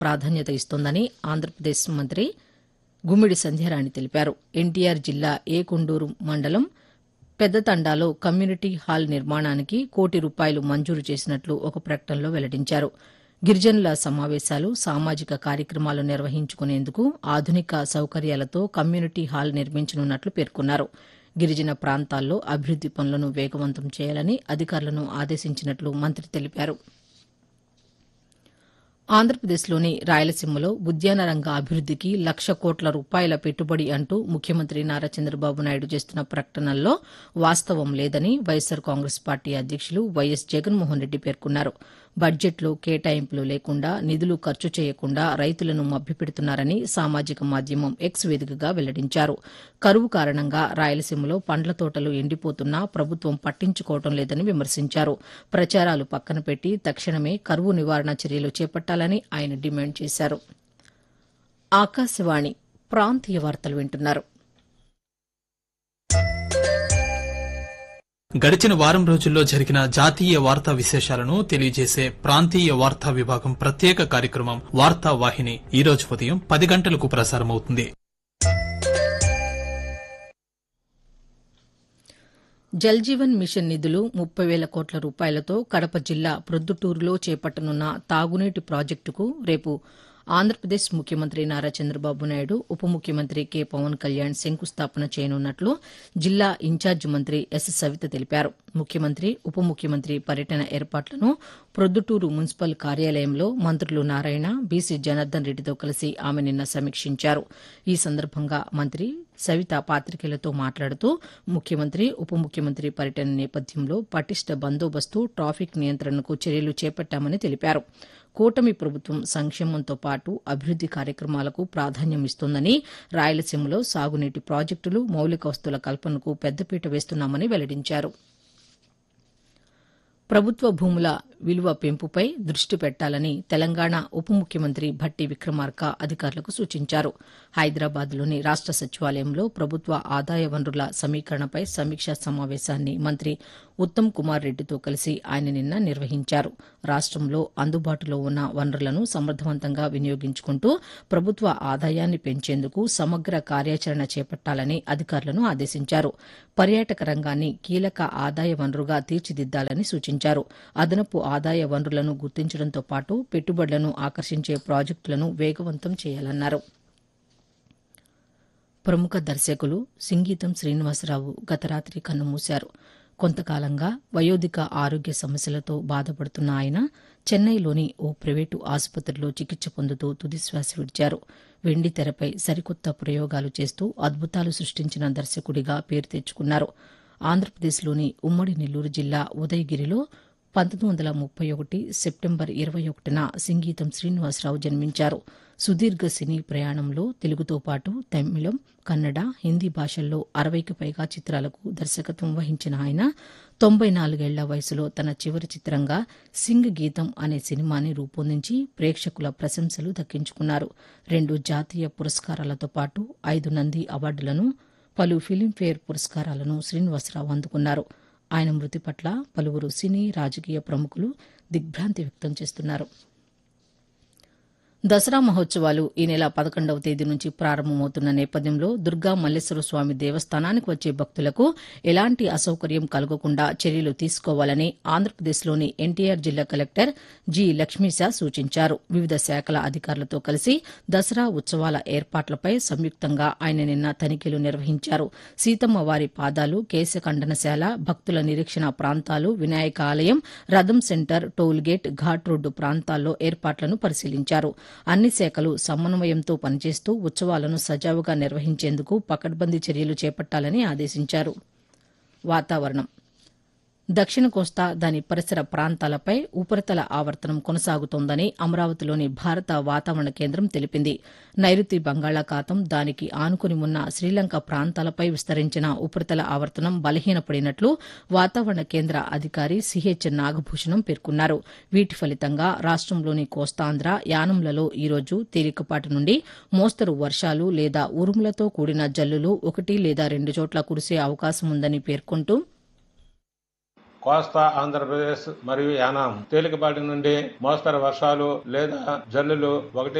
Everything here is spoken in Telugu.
ప్రాధాన్యత ఇస్తోందని ఆంధ్రప్రదేశ్ మంత్రి గుమ్మిడి సంధ్యారాణి తెలిపారు ఎన్టీఆర్ జిల్లా ఏకొండూరు మండలం పెద్దతండాలో కమ్యూనిటీ హాల్ నిర్మాణానికి కోటి రూపాయలు మంజూరు చేసినట్లు ఒక ప్రకటనలో వెల్లడించారు గిరిజనుల సమావేశాలు సామాజిక కార్యక్రమాలు నిర్వహించుకునేందుకు ఆధునిక సౌకర్యాలతో కమ్యూనిటీ హాల్ నిర్మించనున్నట్లు పేర్కొన్నారు గిరిజన ప్రాంతాల్లో అభివృద్ది పనులను వేగవంతం చేయాలని అధికారులను ఆదేశించినట్లు మంత్రి తెలిపారు ఆంధ్రప్రదేశ్లోని రాయలసీమలో ఉద్యాన రంగ అభివృద్దికి లక్ష కోట్ల రూపాయల పెట్టుబడి అంటూ ముఖ్యమంత్రి నారా చంద్రబాబు నాయుడు చేస్తున్న ప్రకటనల్లో వాస్తవం లేదని వైఎస్సార్ కాంగ్రెస్ పార్టీ అధ్యక్షులు వైఎస్ జగన్మోహన్ రెడ్డి పేర్కొన్నారు బడ్జెట్లో కేటాయింపులు లేకుండా నిధులు ఖర్చు చేయకుండా రైతులను మభ్యపెడుతున్నారని సామాజిక మాధ్యమం ఎక్స్ వేదికగా వెల్లడించారు కరువు కారణంగా రాయలసీమలో పండ్ల తోటలు ఎండిపోతున్నా ప్రభుత్వం పట్టించుకోవడం లేదని విమర్శించారు ప్రచారాలు పక్కన పెట్టి తక్షణమే కరువు నివారణ చర్యలు చేపట్టాలని ఆయన డిమాండ్ చేశారు ఆకాశవాణి ప్రాంతీయ వార్తలు వింటున్నారు గడిచిన వారం రోజుల్లో జరిగిన జాతీయ వార్తా విశేషాలను తెలియజేసే ప్రాంతీయ వార్తా విభాగం ప్రత్యేక కార్యక్రమం వార్తా వాహిని ఈ రోజు ఉదయం పది గంటలకు ప్రసారమవుతుంది జల్ జీవన్ మిషన్ నిధులు ముప్పై వేల కోట్ల రూపాయలతో కడప జిల్లా ప్రొద్దుటూరులో చేపట్టనున్న తాగునీటి ప్రాజెక్టుకు రేపు ఆంధ్రప్రదేశ్ ముఖ్యమంత్రి నారా చంద్రబాబు నాయుడు ఉప ముఖ్యమంత్రి కె పవన్ కళ్యాణ్ శంకుస్థాపన చేయనున్నట్లు జిల్లా ఇన్ఛార్జి మంత్రి ఎస్ సవిత తెలిపారు ముఖ్యమంత్రి ఉప ముఖ్యమంత్రి పర్యటన ఏర్పాట్లను ప్రొద్దుటూరు మున్సిపల్ కార్యాలయంలో మంత్రులు నారాయణ బీసీ జనార్దన్ రెడ్డితో కలిసి ఆమె నిన్న సమీక్షించారు ఈ సందర్భంగా మంత్రి సవిత పాతికేయులతో మాట్లాడుతూ ముఖ్యమంత్రి ఉప ముఖ్యమంత్రి పర్యటన నేపథ్యంలో పటిష్ట బందోబస్తు ట్రాఫిక్ నియంత్రణకు చర్యలు చేపట్టామని తెలిపారు కూటమి ప్రభుత్వం సంక్షేమంతో పాటు అభివృద్ది కార్యక్రమాలకు ప్రాధాన్యం ఇస్తోందని రాయలసీమలో సాగునీటి ప్రాజెక్టులు మౌలిక వస్తువుల కల్పనకు పెద్దపీట వేస్తున్నామని వెల్లడించారు ప్రభుత్వ భూముల విలువ పెంపుపై దృష్టి పెట్టాలని తెలంగాణ ఉప ముఖ్యమంత్రి భట్టి విక్రమార్క అధికారులకు సూచించారు హైదరాబాద్లోని రాష్ట సచివాలయంలో ప్రభుత్వ ఆదాయ వనరుల సమీకరణపై సమీక్షా సమావేశాన్ని మంత్రి ఉత్తమ్ కుమార్ రెడ్డితో కలిసి ఆయన నిన్న నిర్వహించారు రాష్టంలో అందుబాటులో ఉన్న వనరులను సమర్థవంతంగా వినియోగించుకుంటూ ప్రభుత్వ ఆదాయాన్ని పెంచేందుకు సమగ్ర కార్యాచరణ చేపట్టాలని అధికారులను ఆదేశించారు పర్యాటక రంగాన్ని కీలక ఆదాయ వనరుగా తీర్చిదిద్దాలని సూచించారు అదనపు ఆదాయ వనరులను గుర్తించడంతో పాటు పెట్టుబడులను ఆకర్షించే ప్రాజెక్టులను వేగవంతం చేయాలన్నారు ప్రముఖ దర్శకులు సింగీతం శ్రీనివాసరావు గత రాత్రి కన్నుమూశారు కొంతకాలంగా వయోధిక ఆరోగ్య సమస్యలతో బాధపడుతున్న ఆయన చెన్నైలోని ఓ ప్రైవేటు ఆసుపత్రిలో చికిత్స పొందుతూ తుదిశ్వాస విడిచారు వెండి తెరపై సరికొత్త ప్రయోగాలు చేస్తూ అద్భుతాలు సృష్టించిన దర్శకుడిగా పేరు తెచ్చుకున్నారు ఆంధ్రప్రదేశ్లోని ఉమ్మడి నెల్లూరు జిల్లా ఉదయగిరిలో పంతొమ్మిది వందల ముప్పై ఒకటి సెప్టెంబర్ ఇరవై ఒకటిన సింగీతం శ్రీనివాసరావు జన్మించారు సుదీర్ఘ సినీ ప్రయాణంలో తెలుగుతో పాటు తమిళం కన్నడ హిందీ భాషల్లో అరవైకి పైగా చిత్రాలకు దర్శకత్వం వహించిన ఆయన తొంభై నాలుగేళ్ల వయసులో తన చివరి చిత్రంగా సింగ్ గీతం అనే సినిమాని రూపొందించి ప్రేక్షకుల ప్రశంసలు దక్కించుకున్నారు రెండు జాతీయ పురస్కారాలతో పాటు ఐదు నంది అవార్డులను పలు ఫిలింఫేర్ పురస్కారాలను శ్రీనివాసరావు అందుకున్నారు ఆయన మృతి పట్ల పలువురు సినీ రాజకీయ ప్రముఖులు దిగ్భ్రాంతి వ్యక్తం చేస్తున్నారు దసరా మహోత్సవాలు ఈ నెల పదకొండవ తేదీ నుంచి ప్రారంభమవుతున్న నేపథ్యంలో దుర్గా మల్లేశ్వర స్వామి దేవస్థానానికి వచ్చే భక్తులకు ఎలాంటి అసౌకర్యం కలగకుండా చర్యలు తీసుకోవాలని ఆంధ్రప్రదేశ్లోని ఎన్టీఆర్ జిల్లా కలెక్టర్ జి లక్ష్మీశా సూచించారు వివిధ శాఖల అధికారులతో కలిసి దసరా ఉత్సవాల ఏర్పాట్లపై సంయుక్తంగా ఆయన నిన్న తనిఖీలు నిర్వహించారు సీతమ్మ వారి పాదాలు కేశఖండనశాల భక్తుల నిరీక్షణ ప్రాంతాలు వినాయక ఆలయం రథం సెంటర్ టోల్గేట్ ఘాట్ రోడ్డు ప్రాంతాల్లో ఏర్పాట్లను పరిశీలించారు అన్ని శాఖలు సమన్వయంతో పనిచేస్తూ ఉత్సవాలను సజావుగా నిర్వహించేందుకు పకడ్బందీ చర్యలు చేపట్టాలని ఆదేశించారు వాతావరణం దక్షిణ కోస్తా దాని పరిసర ప్రాంతాలపై ఉపరితల ఆవర్తనం కొనసాగుతోందని అమరావతిలోని భారత వాతావరణ కేంద్రం తెలిపింది నైరుతి బంగాళాఖాతం దానికి ఆనుకుని ఉన్న శ్రీలంక ప్రాంతాలపై విస్తరించిన ఉపరితల ఆవర్తనం బలహీనపడినట్లు వాతావరణ కేంద్ర అధికారి సిహెచ్ నాగభూషణం పేర్కొన్నారు వీటి ఫలితంగా రాష్టంలోని కోస్తాంధ్ర యానంలలో ఈరోజు తేలికపాటి నుండి మోస్తరు వర్షాలు లేదా ఉరుములతో కూడిన జల్లులు ఒకటి లేదా రెండు చోట్ల కురిసే అవకాశం ఉందని పేర్కొంటూ కోస్తా ఆంధ్రప్రదేశ్ మరియు యానాం తేలికపాటి నుండి మోస్తరు వర్షాలు లేదా జల్లులు ఒకటి